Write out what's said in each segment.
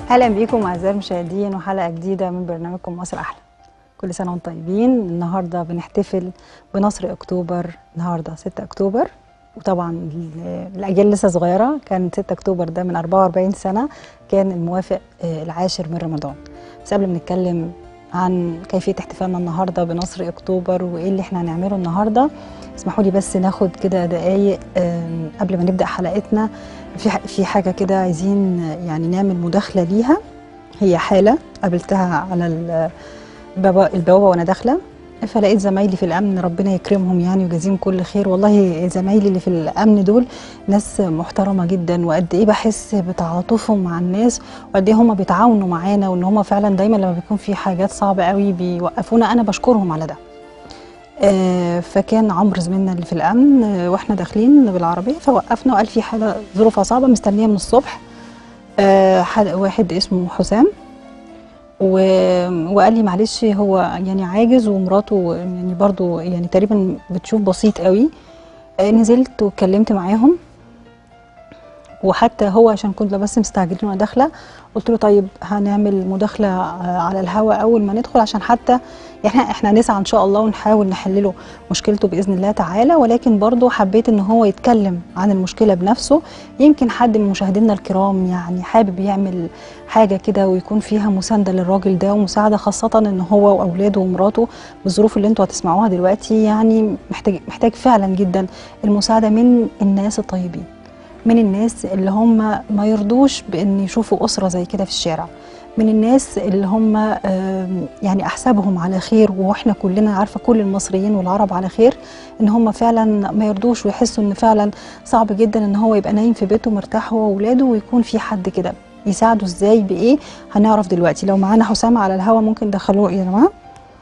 اهلا بيكم اعزائي المشاهدين وحلقه جديده من برنامجكم مصر احلى كل سنه وانتم طيبين النهارده بنحتفل بنصر اكتوبر النهارده 6 اكتوبر وطبعا ال- الاجيال لسه صغيره كان 6 اكتوبر ده من 44 سنه كان الموافق آه، العاشر من رمضان بس قبل ما نتكلم عن كيفيه احتفالنا النهارده بنصر اكتوبر وايه اللي احنا هنعمله النهارده اسمحوا لي بس ناخد كده دقايق آم، قبل ما نبدا حلقتنا في ح- في حاجه كده عايزين آه، يعني نعمل مداخله ليها هي حاله قابلتها على ال- البابا البوابه وانا داخله فلقيت زمايلي في الامن ربنا يكرمهم يعني ويجازيهم كل خير والله زمايلي اللي في الامن دول ناس محترمه جدا وقد ايه بحس بتعاطفهم مع الناس وقد ايه هم بيتعاونوا معانا وان هم فعلا دايما لما بيكون في حاجات صعبه قوي بيوقفونا انا بشكرهم على ده آه، فكان عمرو زميلنا اللي في الامن آه، واحنا داخلين بالعربيه فوقفنا وقال في حاله ظروفها صعبه مستنيه من الصبح آه، حد- واحد اسمه حسام و- وقال لي معلش هو يعني عاجز ومراته يعني برضو يعني تقريبا بتشوف بسيط قوي آه، نزلت واتكلمت معاهم وحتى هو عشان كنت بس مستعجلين وانا داخله قلت له طيب هنعمل مداخله آه، على الهواء اول ما ندخل عشان حتى احنا احنا نسعى ان شاء الله ونحاول نحلله مشكلته باذن الله تعالى ولكن برضه حبيت ان هو يتكلم عن المشكله بنفسه يمكن حد من مشاهدينا الكرام يعني حابب يعمل حاجه كده ويكون فيها مسانده للراجل ده ومساعده خاصه ان هو واولاده ومراته بالظروف اللي انتوا هتسمعوها دلوقتي يعني محتاج محتاج فعلا جدا المساعده من الناس الطيبين من الناس اللي هم ما يرضوش بان يشوفوا اسره زي كده في الشارع من الناس اللي هم آم، يعني احسابهم على خير واحنا كلنا عارفه كل المصريين والعرب على خير ان هم فعلا ما يرضوش ويحسوا ان فعلا صعب جدا ان هو يبقى نايم في بيته مرتاح هو واولاده ويكون في حد كده يساعده ازاي بايه هنعرف دلوقتي لو معانا حسام على الهوا ممكن دخلوه يا جماعه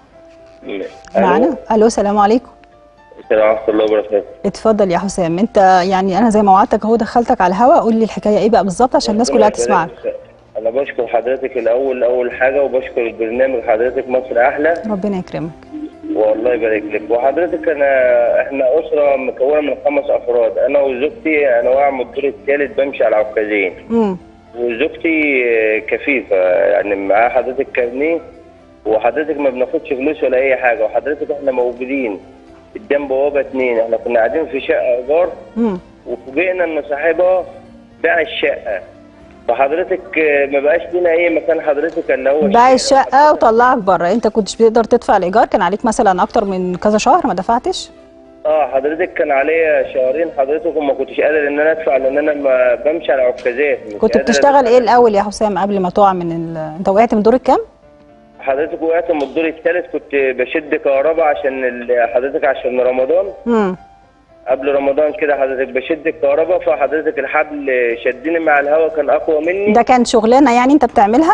معانا الو السلام عليكم السلام ورحمة الله وبركاته اتفضل يا حسام انت يعني انا زي ما وعدتك اهو دخلتك على الهوا قول لي الحكايه ايه بقى بالظبط عشان الناس كلها تسمعك أنا بشكر حضرتك الأول أول حاجة وبشكر البرنامج حضرتك مصر أحلى ربنا يكرمك والله يبارك لك وحضرتك أنا إحنا أسرة مكونة من خمس أفراد أنا وزوجتي أنا واقع من الدور الثالث بمشي على عكازين امم وزوجتي آه، كفيفة يعني معاها حضرتك كارنيه وحضرتك ما بناخدش فلوس ولا أي حاجة وحضرتك إحنا موجودين قدام بوابة اتنين إحنا كنا قاعدين في شقة إيجار امم وفوجئنا ان صاحبها باع الشقه فحضرتك آه، ما بقاش لنا اي مكان حضرتك الا هو باع الشقه وطلعك بره انت كنتش بتقدر تدفع الايجار كان عليك مثلا اكتر من كذا شهر ما دفعتش اه حضرتك كان عليا شهرين حضرتك وما كنتش قادر ان انا ادفع لان انا ما بمشي على عكازات مش كنت قادر بتشتغل أدفع. ايه الاول يا حسام قبل ما تقع من ال... انت وقعت من دور الكام حضرتك وقعت من الدور الثالث كنت بشد كهرباء عشان ال- حضرتك عشان رمضان امم قبل رمضان كده حضرتك بشد الكهرباء فحضرتك الحبل شدني مع الهواء كان اقوى مني ده كان شغلانه يعني انت بتعملها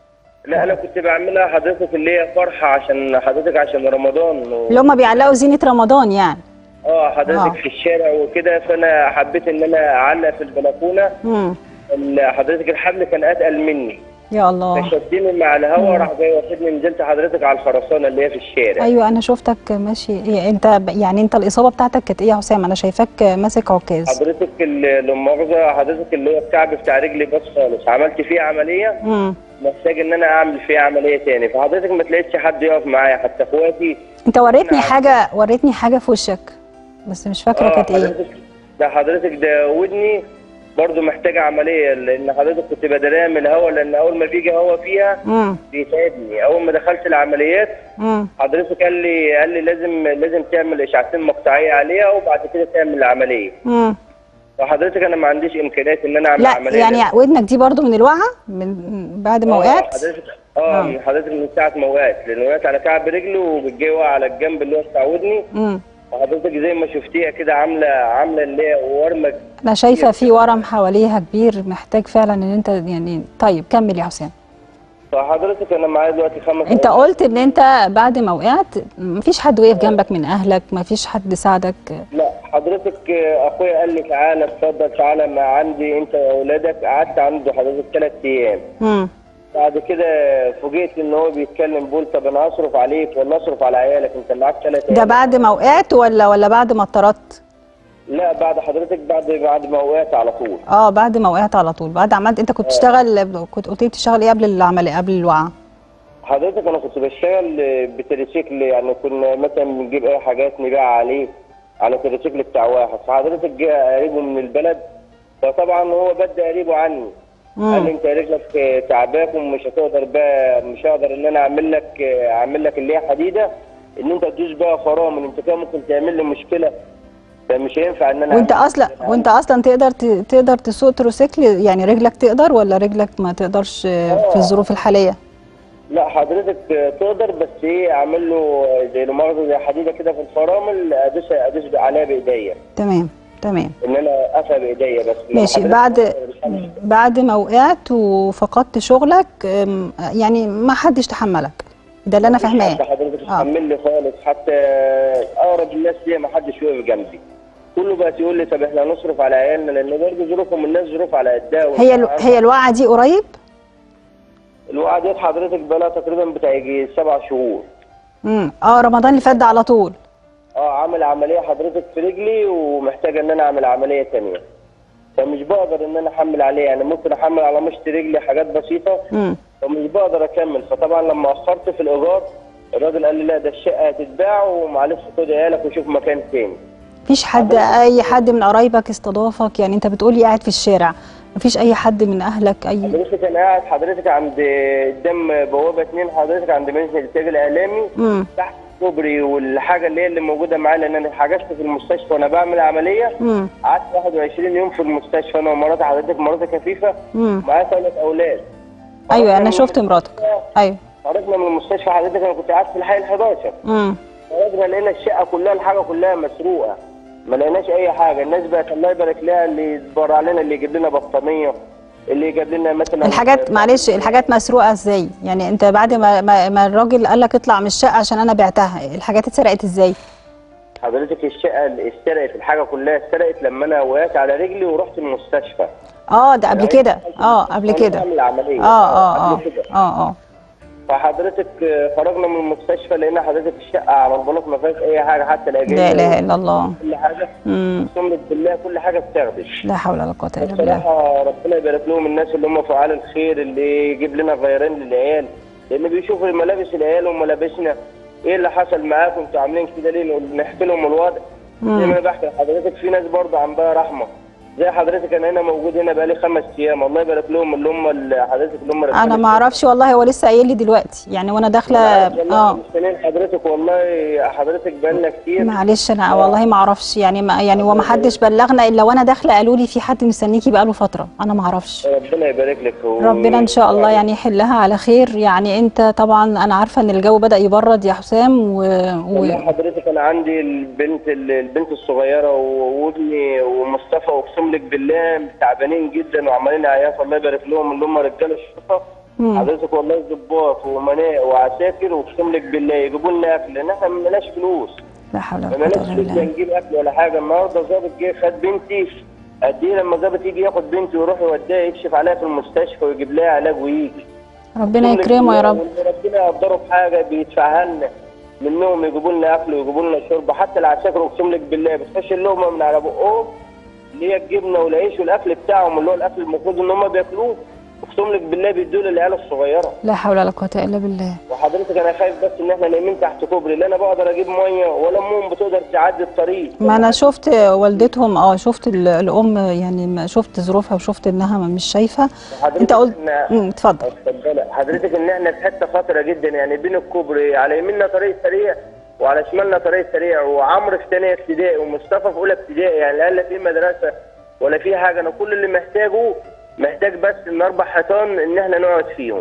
لا انا كنت بعملها حضرتك اللي هي فرحه عشان حضرتك عشان رمضان و... اللي هم بيعلقوا زينه رمضان يعني اه حضرتك آه. في الشارع وكده فانا حبيت ان انا اعلق في البلكونه امم ال- حضرتك الحبل كان اتقل مني يا الله فشدني مع الهواء راح جاي واخدني نزلت حضرتك على الخرسانه اللي هي في الشارع ايوه انا شفتك ماشي إيه انت ب- يعني انت الاصابه بتاعتك كانت ايه يا حسام انا شايفاك ماسك عكاز حضرتك ال- لا مؤاخذه حضرتك اللي هو الكعب بتاع رجلي بس خالص عملت فيه عمليه امم محتاج ان انا اعمل فيه عمليه تاني فحضرتك ما تلاقيش حد يقف معايا حتى اخواتي انت وريتني نعم. حاجه وريتني حاجه في وشك بس مش فاكره اه كانت ايه حضرتك ده حضرتك ده ودني برضه محتاجه عمليه لان حضرتك كنت بدريها من الهواء لان اول ما بيجي هواء فيها امم بيتعبني اول ما دخلت العمليات امم حضرتك قال لي قال لي لازم لازم تعمل اشعتين مقطعيه عليها وبعد كده تعمل العمليه امم فحضرتك انا ما عنديش امكانيات ان انا اعمل لا عمليه يعني ودنك دي برضو من الوعي من بعد ما آه، وقعت حضرتك اه آه. من حضرتك من ساعه ما وقعت لان وقعت على كعب رجله وبتجي واقع على الجنب اللي هو بتاع ودني امم وحضرتك زي ما شفتيها كده عامله عامله اللي هي ورمه انا شايفه في ورم حواليها كبير محتاج فعلا ان انت يعني طيب كمل يا حسام فحضرتك انا معايا دلوقتي خمس انت قلت ان انت بعد ما وقعت مفيش حد وقف جنبك من اهلك مفيش حد ساعدك لا حضرتك آه، اخويا قال لي تعالى اتفضل تعالى ما عندي انت واولادك قعدت عنده حضرتك ثلاث ايام امم بعد كده فوجئت ان هو بيتكلم بيقول طب انا هصرف عليك ولا اصرف على عيالك انت معاك ثلاث ده بعد ما وقعت ولا ولا بعد ما اتطردت لا بعد حضرتك بعد بعد ما وقعت على طول اه بعد ما وقعت على طول بعد عملت انت كنت بتشتغل كنت قلت لي بتشتغل ايه قبل العمليه قبل الوقعه حضرتك انا كنت بشتغل بتريسيكل يعني كنا مثلا بنجيب اي حاجات نبيع عليه على تريسيكل بتاع واحد فحضرتك جه قريبه من البلد فطبعا هو بدا قريبه عني قال لي انت رجلك تعباك ومش هتقدر بقى مش هقدر ان انا اعمل لك اعمل لك اللي هي حديده ان انت تدوس بقى فرامل انت كده ممكن تعمل لي مشكله فمش هينفع ان انا وانت أعمل اصلا كده. وانت اصلا تقدر ت- تقدر تسوق تروسيكل يعني رجلك تقدر ولا رجلك ما تقدرش في الظروف الحاليه لا حضرتك تقدر بس ايه اعمل له زي المؤاخذه زي حديده كده في الفرامل ادوس ادوس عليها بايديا تمام تمام ان انا اقفها بايديا بس لما ماشي حضرتك بعد تقدر- بعد ما وقعت وفقدت شغلك أم، يعني ما حدش تحملك ده اللي انا حتى فاهماه حضرتك آه. تحمل لي خالص حتى اقرب الناس ليا ما حدش واقف جنبي كله بقى يقول لي طب احنا هنصرف على عيالنا لان برضه ظروفهم الناس ظروف على قدها هي ال- هي الوقعه دي قريب الوقعه ديت حضرتك بقى لها تقريبا بتاع يجي سبع شهور امم اه رمضان اللي فات ده على طول اه عامل عمليه حضرتك في رجلي ومحتاج ان انا اعمل عمليه تانية فمش بقدر ان انا احمل عليه يعني ممكن احمل على مشط رجلي حاجات بسيطه امم فمش بقدر اكمل فطبعا لما اخرت في الايجار الراجل قال لي لا ده الشقه هتتباع ومعلش خد عيالك وشوف مكان تاني مفيش حد اي حد من قرايبك استضافك يعني انت بتقولي قاعد في الشارع مفيش اي حد من اهلك اي حضرتك انا قاعد حضرتك عند قدام بوابه اتنين حضرتك عند مجلس الانتاج الاعلامي امم تحت الكوبري والحاجه اللي هي اللي موجوده معايا لان انا حجزت في المستشفى وانا بعمل عمليه امم قعدت 21 يوم في المستشفى انا ومراتي حضرتك مراتي كفيفه امم معايا ثلاث اولاد ايوه خرجنا انا من شفت مراتك ايوه خرجنا من المستشفى حضرتك انا كنت قاعد في الحي ال 11 امم خرجنا لقينا الشقه كلها الحاجه كلها مسروقه ما لقيناش اي حاجه الناس بقت الله يبارك لها اللي يتبرع علينا اللي يجيب لنا بطانيه اللي يجيب لنا مثلا الحاجات معلش الحاجات مسروقه ازاي يعني انت بعد ما ما, ما الراجل قال لك اطلع من الشقه عشان انا بعتها الحاجات اتسرقت ازاي حضرتك الشقه اللي اتسرقت الحاجه كلها اتسرقت لما انا وقعت على رجلي ورحت المستشفى اه ده قبل كده اه قبل كده اعمل عمليه اه اه اه قبل كده اه اه فحضرتك آه، خرجنا من المستشفى لقينا حضرتك الشقه على البلاط ما فيهاش اي حاجه حتى الاجهزه لا اله الا الله كل حاجه امم اقسم بالله كل حاجه اتاخدت لا حول ولا قوه الا بالله بصراحه ربنا يبارك لهم الناس اللي هم فعال الخير اللي يجيب لنا غيران للعيال لان بيشوفوا ملابس العيال وملابسنا ايه اللي حصل معاكم انتوا عاملين كده ليه نقول- نحكي لهم الوضع زي ما انا بحكي لحضرتك في ناس برضه عندها رحمه زي حضرتك انا هنا موجود هنا بقالي خمس ايام الله يبارك لهم اللي هم اللي حضرتك اللي هم انا رجالة ما اعرفش والله هو لسه قايل لي دلوقتي يعني وانا داخله اه اه مستنيين حضرتك والله حضرتك بقالنا كتير معلش انا والله ما اعرفش يعني ما يعني وما حدش بلغنا الا وانا داخله قالوا لي في حد مستنيكي بقاله فتره انا ما اعرفش ربنا يبارك لك و... ربنا ان شاء الله يعني يحلها على خير يعني انت طبعا انا عارفه ان الجو بدا يبرد يا حسام و, والله و... حضرتك انا عندي البنت البنت الصغيره و- وابني ومصطفى اقسم لك بالله تعبانين جدا وعمالين عياط الله يبارك لهم اللي هم رجال الشرطه مم. حضرتك والله ظباط ومناء وعساكر واقسم لك بالله يجيبوا لنا اكل لان احنا ما لناش فلوس لا حول ما ولا قوه لناش الا فلوس لا بالله نجيب اكل ولا حاجه النهارده ظابط جه خد بنتي قد ايه لما ظابط يجي ياخد بنتي ويروح يوديها يكشف عليها في المستشفى ويجيب لها علاج ويجي ربنا أقسم لك يكرمه يا بالله رب وإن ربنا يقدره بحاجه بيدفعها لنا منهم يجيبوا لنا اكل ويجيبوا لنا شرب حتى العساكر اقسم لك بالله بتخش اللقمه من على بقهم اللي هي الجبنه والعيش والاكل بتاعهم اللي هو الاكل المفروض ان هم بياكلوه اقسم لك بالله بيدوا للعيال الصغيره لا حول ولا قوه الا بالله وحضرتك انا خايف بس ان احنا نايمين تحت كوبري لا انا بقدر اجيب ميه ولا امهم بتقدر تعدي الطريق ما انا شفت والدتهم اه شفت ال- الام يعني ما شفت ظروفها وشفت انها مش شايفه حضرتك انت قلت إن- مم، اتفضل اتفضل حضرتك ان احنا في حته خطره جدا يعني بين الكوبري على يميننا طريق سريع وعلى شمالنا طريق سريع وعمرو في ثانيه ابتدائي ومصطفى في اولى ابتدائي يعني لا لا في مدرسه ولا في حاجه انا كل اللي محتاجه محتاج بس ان اربع حيطان ان احنا نقعد فيهم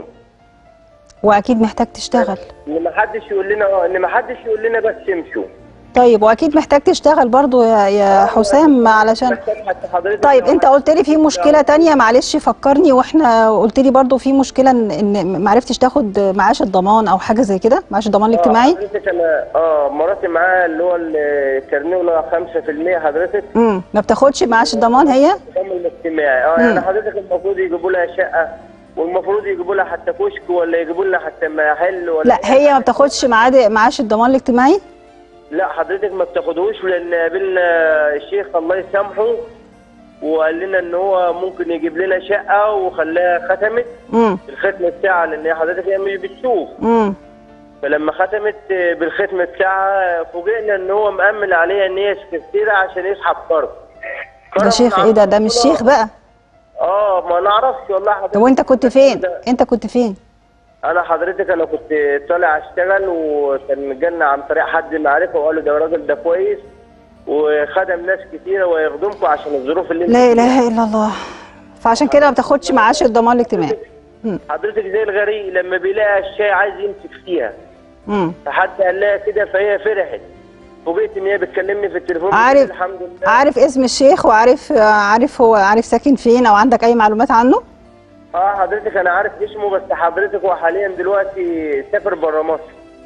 واكيد محتاج تشتغل ان ما حدش يقول لنا اه ان ما حدش يقول لنا بس امشوا طيب واكيد محتاج تشتغل برضو يا, يا حسام علشان محتاج حتى حضرتك طيب لو انت قلت لي في مشكله تانية معلش فكرني واحنا قلت لي برضو في مشكله ان, إن ما عرفتش تاخد معاش الضمان او حاجه زي كده معاش الضمان الاجتماعي اه حضرتك انا اه مراتي معاها اللي هو الكارنيه اللي هو 5% حضرتك امم ما بتاخدش معاش الضمان هي النظام الاجتماعي اه يعني حضرتك المفروض يجيبوا لها شقه والمفروض يجيبوا لها حتى كشك ولا يجيبوا لها حتى محل ولا لا هي ما بتاخدش معاد- معاش الضمان الاجتماعي لا حضرتك ما بتاخدهوش لان قابلنا الشيخ الله يسامحه وقال لنا ان هو ممكن يجيب لنا شقه وخلاها ختمت امم بالختم بتاعها لان هي حضرتك هي مش بتشوف امم فلما ختمت بالختم بتاعها فوجئنا ان هو مأمن عليها ان هي سكرتيره عشان يسحب قرض ده قرض شيخ من ايه ده عند ده مش ربنا. شيخ بقى اه ما نعرفش والله حضرتك طب وانت كنت فين ده- انت كنت فين انا حضرتك انا كنت طالع اشتغل وكان مجانا عن طريق حد معرفه وقال له ده الراجل ده كويس وخدم ناس كتيره ويخدمكم عشان الظروف اللي لا انتوا فيها. اله الا الله فعشان كده ما بتاخدش معاش الضمان الاجتماعي مم. حضرتك زي الغريق لما بيلاقي الشاي عايز يمسك فيها امم فحد قال لها كده فهي فرحت فوجئت ان هي بتكلمني في التليفون عارف بتقول الحمد لله عارف اسم الشيخ وعارف عارف هو عارف ساكن فين او عندك اي معلومات عنه اه حضرتك انا عارف اسمه بس حضرتك هو حاليا دلوقتي سافر بره مصر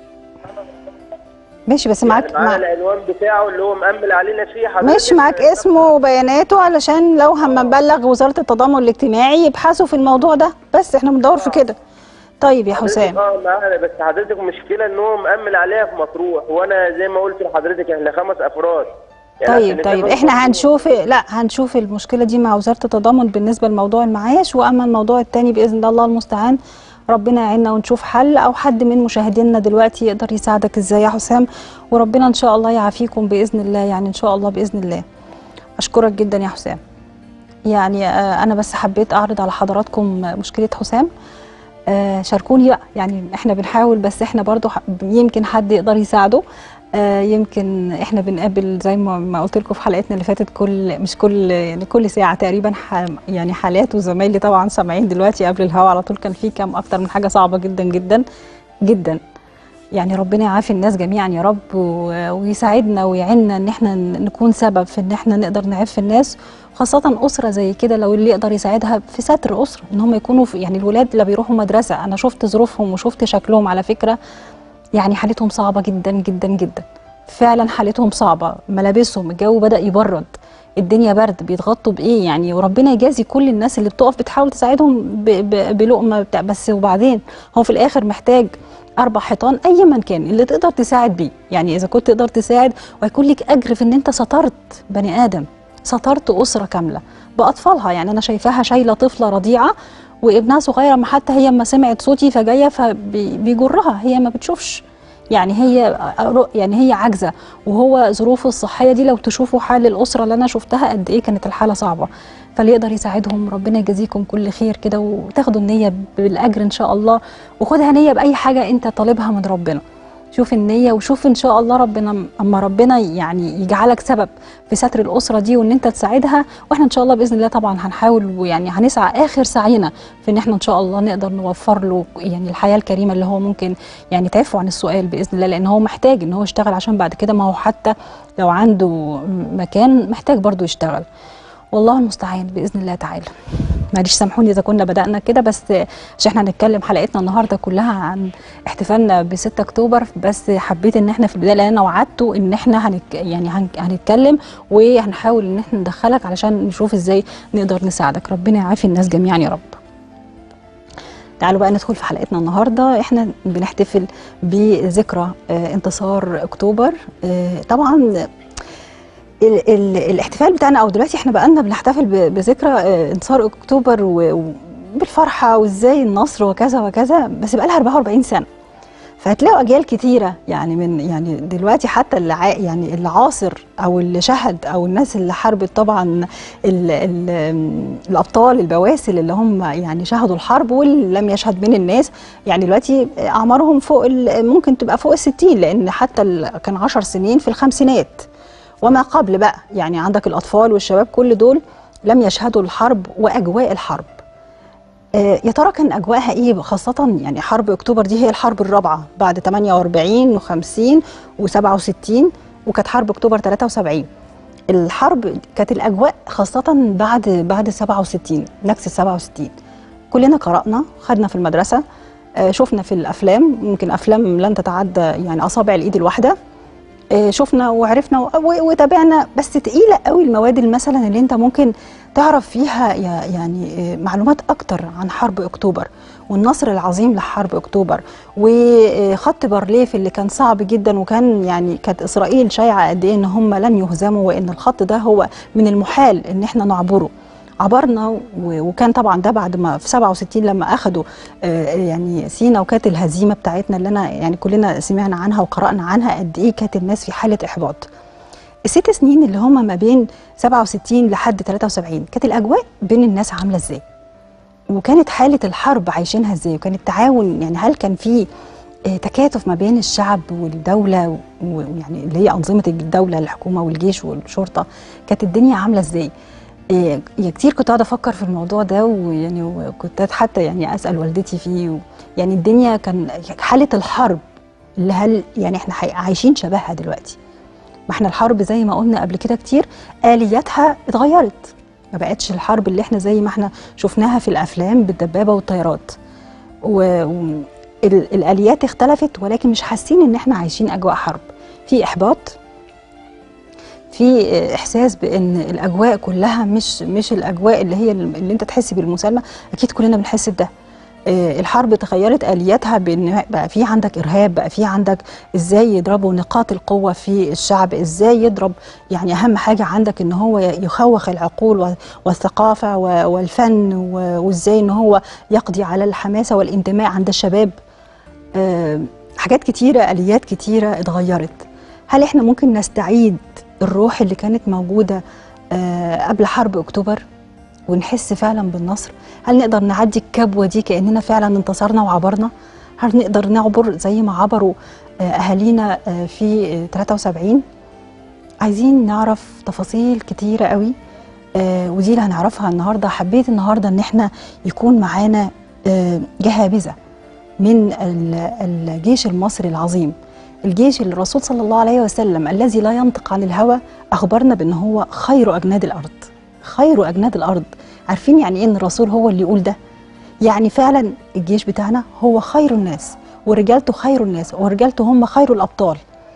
ماشي بس يعني معاك معانا مع... العنوان بتاعه اللي هو مأمل علينا فيه حضرتك ماشي معاك اسمه وبياناته علشان لو هم نبلغ وزارة التضامن الاجتماعي يبحثوا في الموضوع ده بس احنا بندور في كده طيب يا حضرتك حسام اه معانا بس حضرتك مشكله ان هو مأمل عليها في مطروح وانا زي ما قلت لحضرتك احنا خمس افراد يعني طيب عشان طيب نسافر احنا مطروح. هنشوف لا هنشوف المشكله دي مع وزاره التضامن بالنسبه لموضوع المعاش واما الموضوع التاني باذن الله المستعان ربنا يعيننا ونشوف حل او حد من مشاهدينا دلوقتي يقدر يساعدك ازاي يا حسام وربنا ان شاء الله يعافيكم باذن الله يعني ان شاء الله باذن الله اشكرك جدا يا حسام يعني آه، انا بس حبيت اعرض على حضراتكم مشكله حسام آه، شاركوني بقى يعني احنا بنحاول بس احنا برضو ح- يمكن حد يقدر يساعده آه، يمكن احنا بنقابل زي ما ما قلت لكم في حلقتنا اللي فاتت كل مش كل يعني كل ساعه تقريبا ح- يعني حالات وزمايلي طبعا سامعين دلوقتي قبل الهوا على طول كان في كام اكتر من حاجه صعبه جدا جدا جدا يعني ربنا يعافي الناس جميعا يا رب و- ويساعدنا ويعيننا ان احنا ن- نكون سبب في ان احنا نقدر نعف الناس خاصة أسرة زي كده لو اللي يقدر يساعدها في ستر أسرة إن هم يكونوا في يعني الولاد اللي بيروحوا مدرسة أنا شفت ظروفهم وشفت شكلهم على فكرة يعني حالتهم صعبة جدا جدا جدا فعلا حالتهم صعبة ملابسهم الجو بدأ يبرد الدنيا برد بيتغطوا بايه يعني وربنا يجازي كل الناس اللي بتقف بتحاول تساعدهم ب- ب- بلقمه بتاع بس وبعدين هو في الاخر محتاج اربع حيطان اي من كان اللي تقدر تساعد بيه يعني اذا كنت تقدر تساعد وهيكون لك اجر في ان انت سترت بني ادم سترت اسره كامله باطفالها يعني انا شايفاها شايله طفله رضيعه وابنها صغيره ما حتى هي ما سمعت صوتي فجايه فبيجرها هي ما بتشوفش يعني هي يعني هي عاجزه وهو ظروفه الصحيه دي لو تشوفوا حال الاسره اللي انا شفتها قد ايه كانت الحاله صعبه فاللي يقدر يساعدهم ربنا يجازيكم كل خير كده وتاخدوا النيه بالاجر ان شاء الله وخدها نيه باي حاجه انت طالبها من ربنا شوف النية وشوف إن شاء الله ربنا أما ربنا يعني يجعلك سبب في ستر الأسرة دي وإن أنت تساعدها وإحنا إن شاء الله بإذن الله طبعا هنحاول ويعني هنسعى آخر سعينا في إن إحنا إن شاء الله نقدر نوفر له يعني الحياة الكريمة اللي هو ممكن يعني تعفو عن السؤال بإذن الله لأن هو محتاج إن هو يشتغل عشان بعد كده ما هو حتى لو عنده مكان محتاج برضه يشتغل والله المستعان باذن الله تعالى معلش سامحوني اذا كنا بدانا كده بس عشان احنا هنتكلم حلقتنا النهارده كلها عن احتفالنا ب 6 اكتوبر بس حبيت ان احنا في البدايه لان انا وعدته ان احنا هنك يعني هن- هنتكلم وهنحاول ان احنا ندخلك علشان نشوف ازاي نقدر نساعدك ربنا يعافي الناس جميعا يا رب تعالوا بقى ندخل في حلقتنا النهارده احنا بنحتفل بذكرى آه، انتصار اكتوبر آه، طبعا ال ال الاحتفال بتاعنا او دلوقتي احنا بقالنا بنحتفل ب- بذكرى آه، انتصار اكتوبر و- وبالفرحه وازاي النصر وكذا وكذا بس بقالها 44 سنه فهتلاقوا اجيال كتيره يعني من يعني دلوقتي حتى اللي عا- يعني اللي عاصر او اللي شهد او الناس اللي حاربت طبعا ال ال الابطال البواسل اللي هم يعني شهدوا الحرب واللي لم يشهد من الناس يعني دلوقتي اعمارهم فوق ال- ممكن تبقى فوق الستين لان حتى ال- كان عشر سنين في الخمسينات وما قبل بقى يعني عندك الأطفال والشباب كل دول لم يشهدوا الحرب وأجواء الحرب آه، يا ترى كان أجواءها إيه خاصة يعني حرب أكتوبر دي هي الحرب الرابعة بعد 48 و50 و67 وكانت حرب أكتوبر 73 الحرب كانت الأجواء خاصة بعد بعد 67 نكسة 67 كلنا قرأنا خدنا في المدرسة آه، شفنا في الأفلام ممكن أفلام لن تتعدى يعني أصابع الإيد الواحدة آه، شفنا وعرفنا و- و- وتابعنا بس تقيله قوي المواد مثلا اللي انت ممكن تعرف فيها يا- يعني آه، معلومات اكتر عن حرب اكتوبر والنصر العظيم لحرب اكتوبر وخط بارليف اللي كان صعب جدا وكان يعني كانت اسرائيل شايعه قد ايه ان هم لن يهزموا وان الخط ده هو من المحال ان احنا نعبره عبرنا و- وكان طبعا ده بعد ما في 67 لما اخذوا آه، يعني سينا وكانت الهزيمه بتاعتنا اللي انا يعني كلنا سمعنا عنها وقرانا عنها قد ايه كانت الناس في حاله احباط. الست سنين اللي هم ما بين 67 لحد 73 كانت الاجواء بين الناس عامله ازاي؟ وكانت حاله الحرب عايشينها ازاي؟ وكان التعاون يعني هل كان في آه، تكاتف ما بين الشعب والدوله و- ويعني اللي هي انظمه الدوله الحكومه والجيش والشرطه كانت الدنيا عامله ازاي؟ إيه يا كتير كنت قاعده افكر في الموضوع ده ويعني وكنت حتى يعني اسال والدتي فيه و يعني الدنيا كان حاله الحرب اللي هل يعني احنا حي- عايشين شبهها دلوقتي ما احنا الحرب زي ما قلنا قبل كده كتير الياتها اتغيرت ما بقتش الحرب اللي احنا زي ما احنا شفناها في الافلام بالدبابه والطيارات و... و... ال- الاليات اختلفت ولكن مش حاسين ان احنا عايشين اجواء حرب في احباط في احساس بان الاجواء كلها مش مش الاجواء اللي هي اللي انت تحس بالمسالمه اكيد كلنا بنحس بده آه، الحرب تغيرت الياتها بان بقى في عندك ارهاب بقى في عندك ازاي يضربوا نقاط القوه في الشعب ازاي يضرب يعني اهم حاجه عندك ان هو يخوخ العقول و- والثقافه و- والفن و- وازاي ان هو يقضي على الحماسه والانتماء عند الشباب آه، حاجات كتيره اليات كتيره اتغيرت هل احنا ممكن نستعيد الروح اللي كانت موجوده آه، قبل حرب اكتوبر ونحس فعلا بالنصر هل نقدر نعدي الكبوه دي كاننا فعلا انتصرنا وعبرنا هل نقدر نعبر زي ما عبروا آه، اهالينا آه، في آه، 73 عايزين نعرف تفاصيل كتيره قوي آه، ودي اللي هنعرفها النهارده حبيت النهارده ان احنا يكون معانا آه، جهابذه من ال- الجيش المصري العظيم الجيش اللي الرسول صلى الله عليه وسلم الذي لا ينطق عن الهوى اخبرنا بان هو خير اجناد الارض خير اجناد الارض عارفين يعني ايه ان الرسول هو اللي يقول ده يعني فعلا الجيش بتاعنا هو خير الناس ورجالته خير الناس ورجالته هم خير الابطال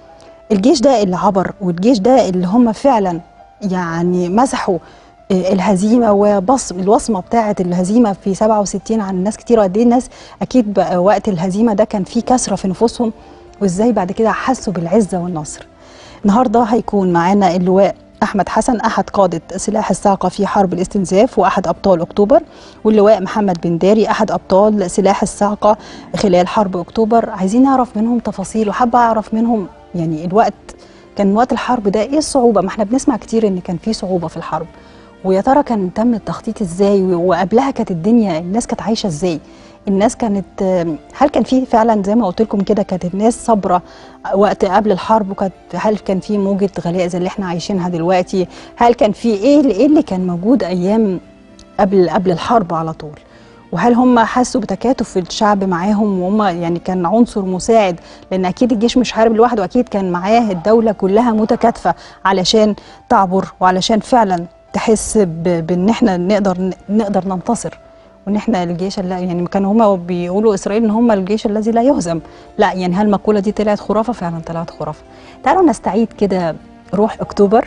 الجيش ده اللي عبر والجيش ده اللي هم فعلا يعني مسحوا آه، الهزيمه وبصم الوصمه بتاعه الهزيمه في 67 عن ناس كتير قد ايه الناس اكيد بقى وقت الهزيمه ده كان في كسره في نفوسهم وازاي بعد كده حسوا بالعزه والنصر. النهارده هيكون معانا اللواء احمد حسن احد قاده سلاح الصاعقه في حرب الاستنزاف واحد ابطال اكتوبر واللواء محمد بن داري احد ابطال سلاح الصاعقه خلال حرب اكتوبر عايزين نعرف منهم تفاصيل وحابه اعرف منهم يعني الوقت كان وقت الحرب ده ايه الصعوبه ما احنا بنسمع كتير ان كان في صعوبه في الحرب ويا ترى كان تم التخطيط ازاي و- وقبلها كانت الدنيا الناس كانت عايشه ازاي الناس كانت آم، هل كان في فعلا زي ما قلت لكم كده كانت الناس صابره وقت قبل الحرب وكانت هل كان في موجه غلاء زي اللي احنا عايشينها دلوقتي هل كان في ايه اللي- ايه اللي كان موجود ايام قبل قبل الحرب على طول وهل هم حسوا بتكاتف في الشعب معاهم وهم يعني كان عنصر مساعد لان اكيد الجيش مش حارب لوحده اكيد كان معاه الدوله كلها متكاتفه علشان تعبر وعلشان فعلا تحس ب- بان احنا نقدر نقدر ننتصر وان احنا الجيش اللي يعني كانوا هم بيقولوا اسرائيل ان هم الجيش الذي لا يهزم لا يعني هل المقوله دي طلعت خرافه فعلا طلعت خرافه تعالوا نستعيد كده روح اكتوبر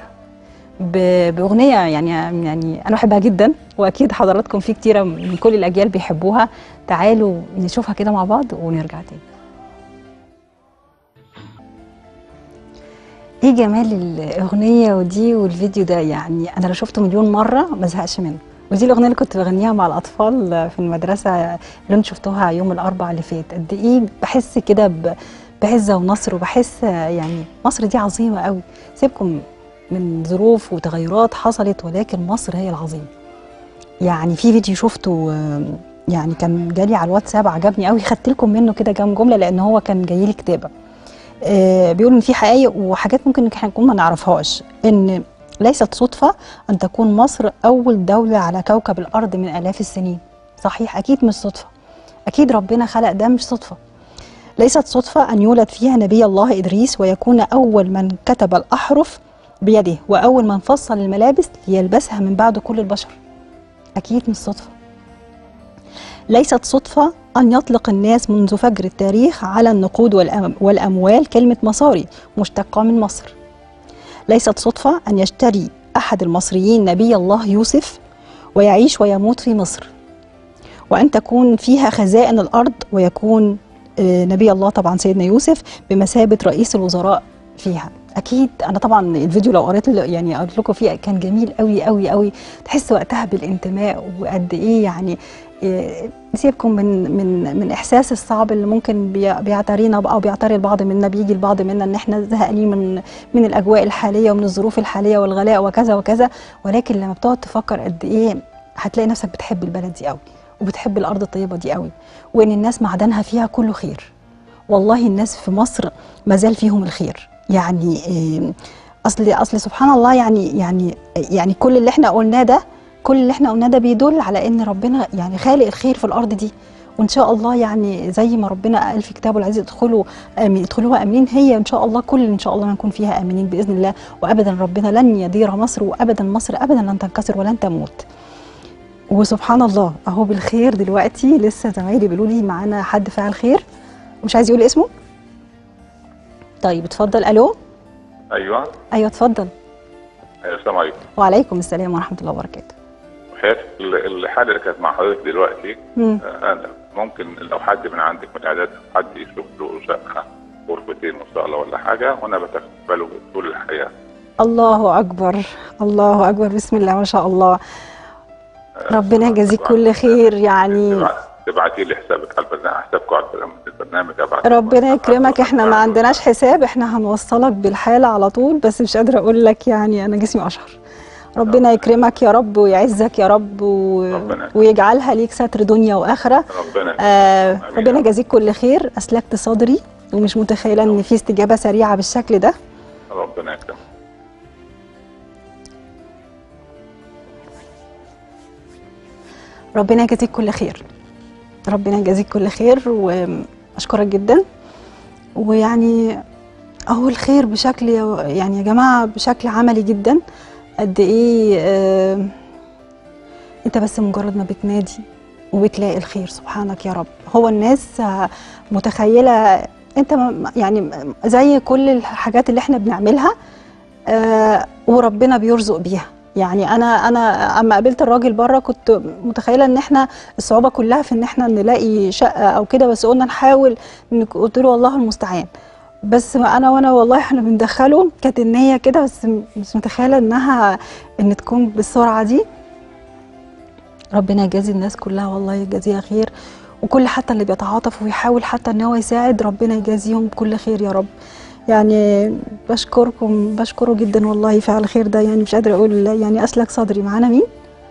ب- باغنيه يعني يعني انا بحبها جدا واكيد حضراتكم في كتيره من كل الاجيال بيحبوها تعالوا نشوفها كده مع بعض ونرجع تاني ايه جمال الاغنيه ودي والفيديو ده يعني انا لو شفته مليون مره ما زهقش منه ودي الاغنيه اللي كنت بغنيها مع الاطفال في المدرسه اللي انتوا شفتوها يوم الاربعاء اللي فات قد ايه بحس كده ب- بعزه ونصر وبحس يعني مصر دي عظيمه قوي سيبكم من ظروف وتغيرات حصلت ولكن مصر هي العظيمه يعني في فيديو شفته آم، يعني كان جالي على الواتساب عجبني قوي خدت لكم منه كده كام جمله لان هو كان جاي لي كتابه آه، بيقول ان في حقائق وحاجات ممكن إن احنا نكون ما نعرفهاش ان ليست صدفه ان تكون مصر اول دوله على كوكب الارض من الاف السنين صحيح اكيد مش صدفه اكيد ربنا خلق ده مش صدفه ليست صدفه ان يولد فيها نبي الله ادريس ويكون اول من كتب الاحرف بيده واول من فصل الملابس ليلبسها من بعد كل البشر اكيد مش صدفه ليست صدفة أن يطلق الناس منذ فجر التاريخ على النقود والأم- والأموال كلمة مصاري مشتقة من مصر ليست صدفة أن يشتري أحد المصريين نبي الله يوسف ويعيش ويموت في مصر وأن تكون فيها خزائن الأرض ويكون آه، نبي الله طبعا سيدنا يوسف بمثابة رئيس الوزراء فيها أكيد أنا طبعا الفيديو لو قريت له- يعني قريت لكم فيه كان جميل قوي قوي قوي تحس وقتها بالانتماء وقد إيه يعني إيه، نسيبكم من من من احساس الصعب اللي ممكن بي- بيعترينا او بيعتري البعض منا بيجي البعض منا ان احنا زهقانين من من الاجواء الحاليه ومن الظروف الحاليه والغلاء وكذا وكذا ولكن لما بتقعد تفكر قد ايه هتلاقي نفسك بتحب البلد دي قوي وبتحب الارض الطيبه دي قوي وان الناس معدنها فيها كله خير والله الناس في مصر ما زال فيهم الخير يعني إيه، اصل اصل سبحان الله يعني يعني يعني كل اللي احنا قلناه ده كل اللي احنا قلناه ده بيدل على ان ربنا يعني خالق الخير في الارض دي وان شاء الله يعني زي ما ربنا قال في كتابه العزيز ادخلوا امين ادخلوها امين هي ان شاء الله كل ان شاء الله نكون فيها امنين باذن الله وابدا ربنا لن يدير مصر وابدا مصر ابدا لن تنكسر ولن تموت وسبحان الله اهو بالخير دلوقتي لسه زمايلي بيقولوا لي معانا حد فاعل خير مش عايز يقول اسمه طيب اتفضل الو ايوه ايوه اتفضل أيوة، السلام عليكم وعليكم السلام ورحمه الله وبركاته حياتك ال- الحاله اللي كانت مع حضرتك دلوقتي مم. آه، انا ممكن لو حد من عندك من الاعداد حد يشوف له شقه غرفتين وصاله ولا حاجه وانا بتقبله طول الحياه الله اكبر الله اكبر بسم الله ما شاء الله ربنا يجازيك كل خير يعني تبعت- تبعتي لي حسابك على البرنامج حسابكم على البرنامج- البرنامج ابعت ربنا يكرمك احنا ما عندناش حساب احنا هنوصلك بالحالة على طول بس مش قادرة اقول لك يعني انا جسمي اشهر ربنا يكرمك يا رب ويعزك يا رب و... ربنا يكرمك. ويجعلها ليك ستر دنيا واخرة ربنا آه آمين. ربنا يجازيك كل خير اسلكت صدري ومش متخيلة ان في استجابة سريعة بالشكل ده ربنا يكرمك ربنا يجازيك كل خير ربنا يجازيك كل خير واشكرك جدا ويعني اهو الخير بشكل يعني يا جماعه بشكل عملي جدا قد ايه آه انت بس مجرد ما بتنادي وبتلاقي الخير سبحانك يا رب هو الناس آه، متخيله انت م- يعني زي كل الحاجات اللي احنا بنعملها آه وربنا بيرزق بيها يعني انا انا اما قابلت الراجل بره كنت متخيله ان احنا الصعوبه كلها في ان احنا نلاقي شقه او كده بس قلنا نحاول إن- قلت له والله المستعان بس انا وانا والله احنا بندخله كانت النيه كده بس م- مش متخيله انها ان تكون بالسرعه دي ربنا يجازي الناس كلها والله يجازيها خير وكل حتى اللي بيتعاطف ويحاول حتى ان هو يساعد ربنا يجازيهم بكل خير يا رب يعني بشكركم بشكره جدا والله فعل خير ده يعني مش قادره اقول يعني اسلك صدري معانا مين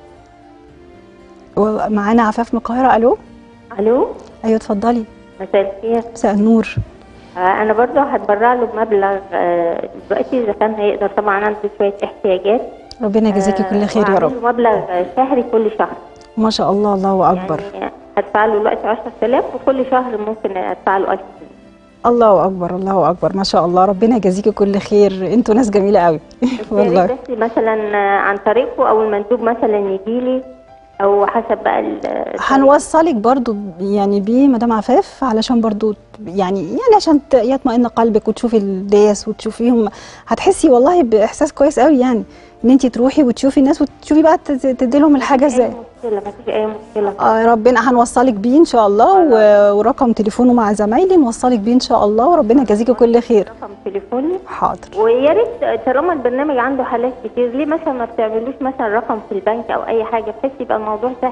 ومعانا عفاف من القاهره الو الو ايوه اتفضلي مساء الخير مساء النور آه، انا برضو هتبرع له بمبلغ آه، دلوقتي اذا كان هيقدر طبعا عنده شويه احتياجات ربنا يجازيكي آه، كل خير يا وهعمل رب له مبلغ آه، شهري كل شهر ما شاء الله الله اكبر يعني هدفع له دلوقتي 10000 وكل شهر ممكن ادفع له 1000 جنيه الله اكبر الله اكبر ما شاء الله ربنا يجازيكي كل خير انتوا ناس جميله قوي والله والله بس مثلا آه، عن طريقه او المندوب مثلا يجي لي او حسب بقى ال- هنوصلك برضو يعني بيه مدام عفاف علشان برضو يعني يعني عشان ت- يطمئن قلبك وتشوفي الناس وتشوفيهم هتحسي والله باحساس كويس قوي يعني ان انت تروحي وتشوفي الناس وتشوفي بقى تدي لهم الحاجه ازاي اي مشكله ما فيش اي مشكله آه ربنا هنوصلك بيه ان شاء الله و- ورقم تليفونه مع زمايلي نوصلك بيه ان شاء الله وربنا يجازيكي كل خير رقم تليفوني حاضر ويا ريت طالما البرنامج عنده حالات كتير ليه مثلا ما بتعملوش مثلا رقم في البنك او اي حاجه بحيث يبقى الموضوع سهل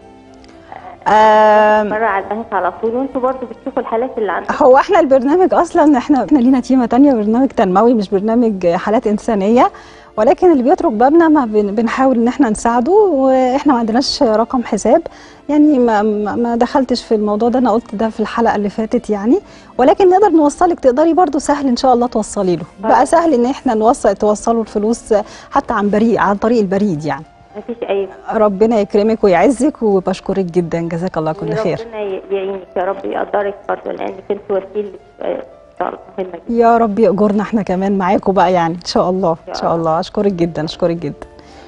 آم، بره على البنك على طول وانتوا برضو بتشوفوا الحالات اللي عندكم هو احنا البرنامج اصلا احنا احنا لينا تيمه تانية برنامج تنموي مش برنامج حالات انسانيه ولكن اللي بيترك بابنا ما بن- بنحاول ان احنا نساعده واحنا ما عندناش رقم حساب يعني ما, ما ما دخلتش في الموضوع ده انا قلت ده في الحلقه اللي فاتت يعني ولكن نقدر نوصلك تقدري برضو سهل ان شاء الله توصلي له بقى سهل ان احنا نوصل توصلوا الفلوس حتى عن بريد عن طريق البريد يعني ما فيش اي ربنا يكرمك ويعزك وبشكرك جدا جزاك الله كل خير ربنا يعينك يا رب يقدرك برضو لانك انت وسيله آه، مهمه جدا يا رب يأجرنا احنا كمان معاكم بقى يعني ان شاء الله ان شاء الله اشكرك جدا اشكرك جدا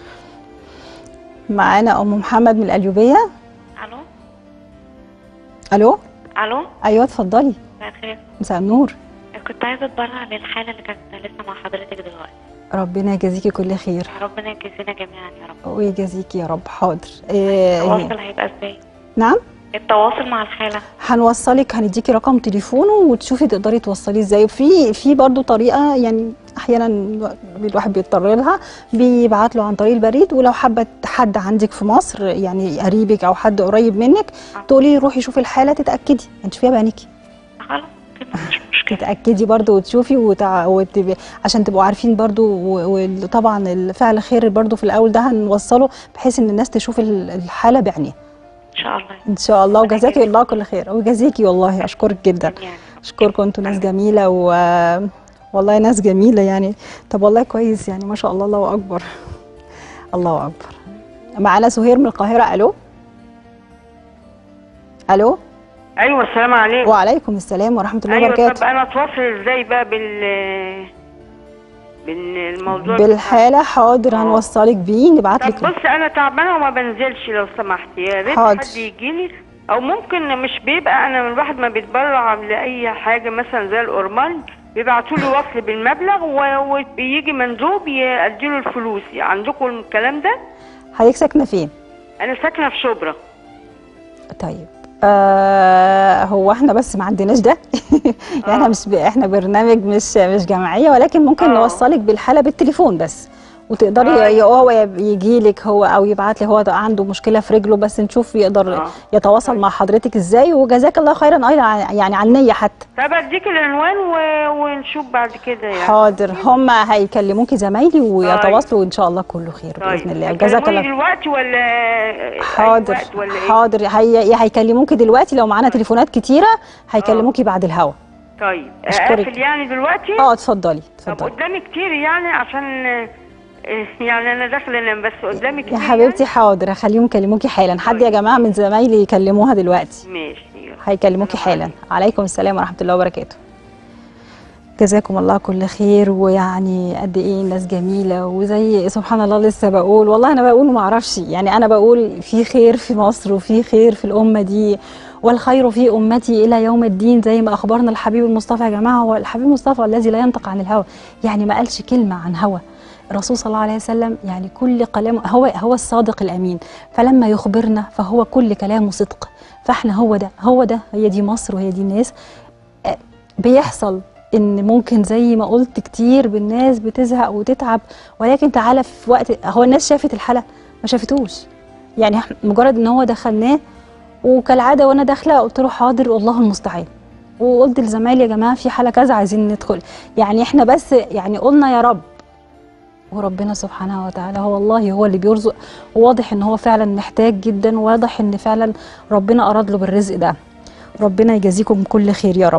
معانا ام محمد من القليوبيه الو الو الو ايوه اتفضلي مساء الخير مساء النور كنت عايزه اتبرع للحاله اللي كانت لسه مع حضرتك دلوقتي ربنا يجازيكي كل خير ربنا يجزينا جميعا يا رب ويجازيكي يا رب حاضر إيه التواصل هيبقى ازاي نعم التواصل مع الحالة هنوصلك هنديكي رقم تليفونه وتشوفي تقدري توصليه ازاي في في برضه طريقه يعني احيانا الواحد بيضطر لها بيبعت له عن طريق البريد ولو حابه حد عندك في مصر يعني قريبك او حد قريب منك تقولي روحي شوفي الحاله تتاكدي انت شوفيها بعينيكي خلاص كده مش مشكلة تتاكدي برضو وتشوفي وتع... وتب... عشان تبقوا عارفين برضو و- وطبعا الفعل خير برضو في الاول ده هنوصله بحيث ان الناس تشوف ال- الحاله بعينيها ان شاء الله ان شاء الله ربنا وجزاكي يجازيك. الله كل خير وجزاكي والله اشكرك جدا يعني اشكركم انتوا ناس جميله و والله ناس جميله يعني طب والله كويس يعني ما شاء الله الله اكبر الله اكبر معانا سهير من القاهره الو الو ايوه السلام عليكم وعليكم السلام ورحمه الله ايوه طب وبركاته انا اتواصل ازاي بقى بال بالموضوع بالحاله حاضر آه. هنوصلك بيه نبعت طب لك بص انا تعبانه وما بنزلش لو سمحت يا ريت حاضر. حد يجي لي او ممكن مش بيبقى انا الواحد ما بيتبرع لاي حاجه مثلا زي الأورمان بيبعتوا لي وصل بالمبلغ و- وبيجي مندوب يدي له الفلوس عندكم الكلام ده حضرتك ساكنه فين انا ساكنه في شبرا طيب آه هو احنا بس ما عندناش ده يعني احنا مش ب... احنا برنامج مش مش جمعيه ولكن ممكن آه. نوصلك بالحاله بالتليفون بس وتقدري آه. ي- هو يجي لك هو او يبعت لي هو ده عنده مشكله في رجله بس نشوف يقدر آه. يتواصل مع حضرتك ازاي وجزاك الله خيرا ايضا عن- يعني عن نيه حتى طب اديك العنوان و... ونشوف بعد كده يعني حاضر هم هيكلموكي زمايلي ويتواصلوا وان شاء الله كله خير باذن الله جزاك هيكلموني الله دلوقتي ولا أي حاضر وقت ولا ايه حاضر هي هيكلموكي دلوقتي لو معانا تليفونات كتيره هيكلموكي بعد الهوا طيب أشكرك. اقفل يعني دلوقتي اه اتفضلي طب اتفضلي قدامي كتير يعني عشان آه، يعني انا داخله انام بس قدامي كتير يا حبيبتي حاضر هخليهم يكلموكي حالا حد يا جماعه من زمايلي يكلموها دلوقتي يعني؟ ماشي يلا. هيكلموكي السلام حالا عليكم السلام ورحمه الله وبركاته جزاكم الله كل خير ويعني قد ايه الناس جميله وزي سبحان الله لسه بقول والله انا بقول ما اعرفش يعني انا بقول في خير في مصر وفي خير في الامه دي والخير في امتي الى يوم الدين زي ما اخبرنا الحبيب المصطفى يا جماعه هو الحبيب المصطفى الذي لا ينطق عن الهوى يعني ما قالش كلمه عن هوى الرسول صلى الله عليه وسلم يعني كل كلامه هو هو الصادق الامين فلما يخبرنا فهو كل كلامه صدق فاحنا هو ده هو ده هي دي مصر وهي دي الناس آه، بيحصل ان ممكن زي ما قلت كتير بالناس بتزهق وتتعب ولكن تعالى في وقت هو الناس شافت الحلقه ما شافتوش يعني إحنا مجرد ان هو دخلناه وكالعاده وانا داخله قلت له حاضر والله المستعان وقلت لزمايلي يا جماعه في حاله كذا عايزين ندخل يعني احنا بس يعني قلنا يا رب وربنا سبحانه وتعالى هو والله هو اللي بيرزق وواضح ان هو فعلا محتاج جدا وواضح ان فعلا ربنا اراد له بالرزق ده ربنا يجازيكم كل خير يا رب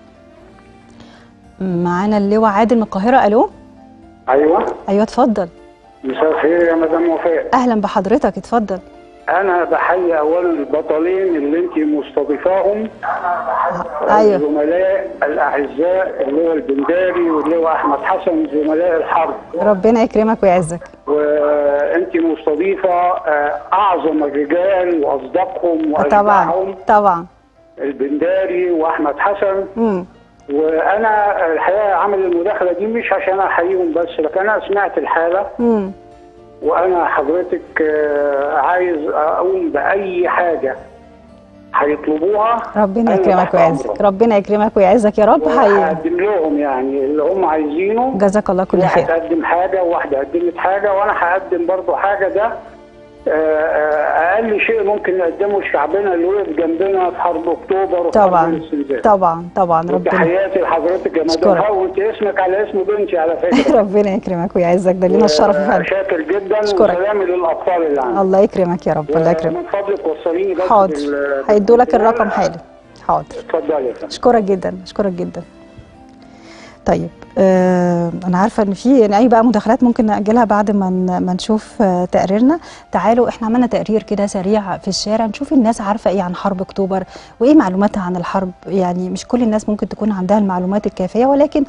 معانا اللواء عادل من القاهره الو ايوه ايوه اتفضل مساء الخير يا مدام وفاء اهلا بحضرتك اتفضل انا بحيي اولا البطلين اللي انت مستضيفاهم ايوه الزملاء الاعزاء اللي هو البنداري واللي هو احمد حسن زملاء الحرب ربنا يكرمك ويعزك وانت مستضيفه آه، اعظم الرجال واصدقهم طبعا واشجعهم طبعا البنداري واحمد حسن امم وانا الحقيقه عامل المداخله دي مش عشان احييهم بس لكن انا سمعت الحاله امم وانا حضرتك آه، عايز اقوم باي حاجه هيطلبوها ربنا أنا يكرمك تحت ويعزك أمرك. ربنا يكرمك ويعزك يا رب حقيقي وهقدم لهم يعني اللي هم عايزينه جزاك الله كل واحد خير قدم حاجه وواحده قدمت حاجه وانا هقدم برضو حاجه ده آه، آه، اقل شيء ممكن نقدمه لشعبنا اللي وقف جنبنا في حرب اكتوبر وحرب طبعا الاستنزاف طبعا طبعا ربنا تحياتي لحضرتك يا مدام أشكرك. هوا وانت اسمك على اسم بنتي على فكره ربنا يكرمك ويعزك ده لينا الشرف آه، فعلا شاكر جدا أشكرك. وسلامي للاطفال اللي عندي الله يكرمك يا رب الله يكرمك من فضلك وصليني بس حاضر بال- هيدوا لك بالتليفون. الرقم حالا حاضر اتفضلي يا فندم اشكرك جدا اشكرك جدا طيب آه انا عارفه ان في يعني اي بقى مداخلات ممكن ناجلها بعد ما ن- ما نشوف آه تقريرنا تعالوا احنا عملنا تقرير كده سريع في الشارع نشوف الناس عارفه ايه عن حرب اكتوبر وايه معلوماتها عن الحرب يعني مش كل الناس ممكن تكون عندها المعلومات الكافيه ولكن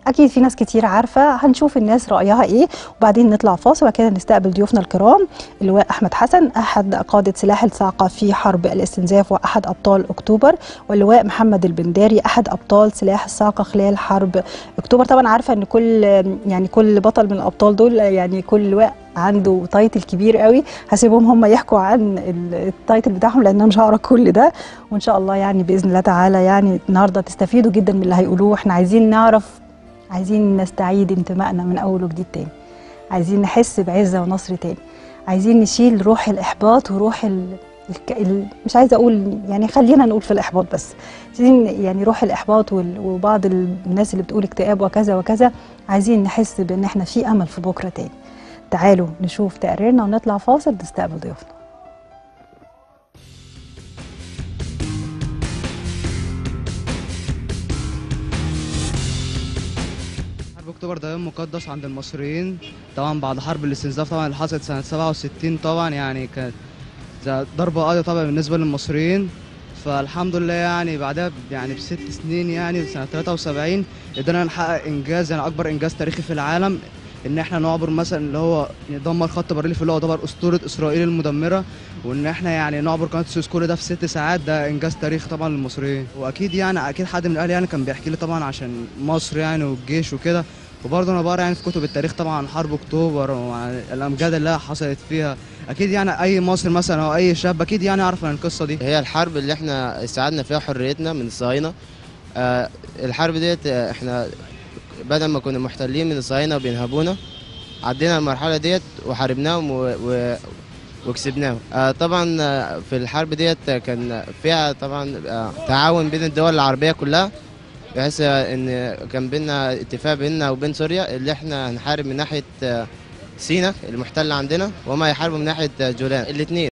اكيد في ناس كتير عارفه هنشوف الناس رايها ايه وبعدين نطلع فاصل وبعد كده نستقبل ضيوفنا الكرام اللواء احمد حسن احد قاده سلاح الصاعقه في حرب الاستنزاف واحد ابطال اكتوبر واللواء محمد البنداري احد ابطال سلاح الصاعقه خلال حرب اكتوبر طبعا عارفه ان كل يعني كل بطل من الابطال دول يعني كل لواء عنده تايتل كبير قوي هسيبهم هم يحكوا عن ال- التايتل بتاعهم لان انا مش هقرا كل ده وان شاء الله يعني باذن الله تعالى يعني النهارده تستفيدوا جدا من اللي هيقولوه احنا عايزين نعرف عايزين نستعيد انتمائنا من اول وجديد تاني عايزين نحس بعزه ونصر تاني عايزين نشيل روح الاحباط وروح ال... الك... ال... مش عايزه اقول يعني خلينا نقول في الاحباط بس عايزين يعني روح الاحباط وال... وبعض الناس اللي بتقول اكتئاب وكذا وكذا عايزين نحس بان احنا في امل في بكره تاني تعالوا نشوف تقريرنا ونطلع فاصل نستقبل ضيوفنا حرب اكتوبر ده يوم مقدس عند المصريين طبعا بعد حرب الاستنزاف طبعا اللي حصلت سنه 67 طبعا يعني كانت زي ضربه قاضيه طبعا بالنسبه للمصريين فالحمد لله يعني بعدها ب- يعني بست سنين يعني سنه 73 قدرنا نحقق انجاز يعني اكبر انجاز تاريخي في العالم ان احنا نعبر مثلا اللي هو ندمر خط بارليف اللي هو يعتبر اسطوره اسرائيل المدمره وان احنا يعني نعبر قناه السويس كل ده في ست ساعات ده انجاز تاريخي طبعا للمصريين واكيد يعني اكيد حد من الاهل يعني كان بيحكي لي طبعا عشان مصر يعني والجيش وكده وبرضه انا بقرا يعني في كتب التاريخ طبعا عن حرب اكتوبر وعن الامجاد اللي حصلت فيها اكيد يعني اي مصري مثلا او اي شاب اكيد يعني يعرف عن القصه دي هي الحرب اللي احنا استعدنا فيها حريتنا من الصهاينه آه الحرب ديت آه، احنا بدل ما كنا محتلين من الصهاينه وبينهبونا عدينا المرحله ديت وحاربناهم و... و... وكسبناهم آه طبعا آه، في الحرب ديت كان فيها طبعا آه تعاون بين الدول العربيه كلها بحيث آه، ان كان بينا اتفاق بيننا وبين سوريا اللي احنا هنحارب من ناحيه آه، سينا المحتله عندنا وهم هيحاربوا من ناحيه آه، جولان الاثنين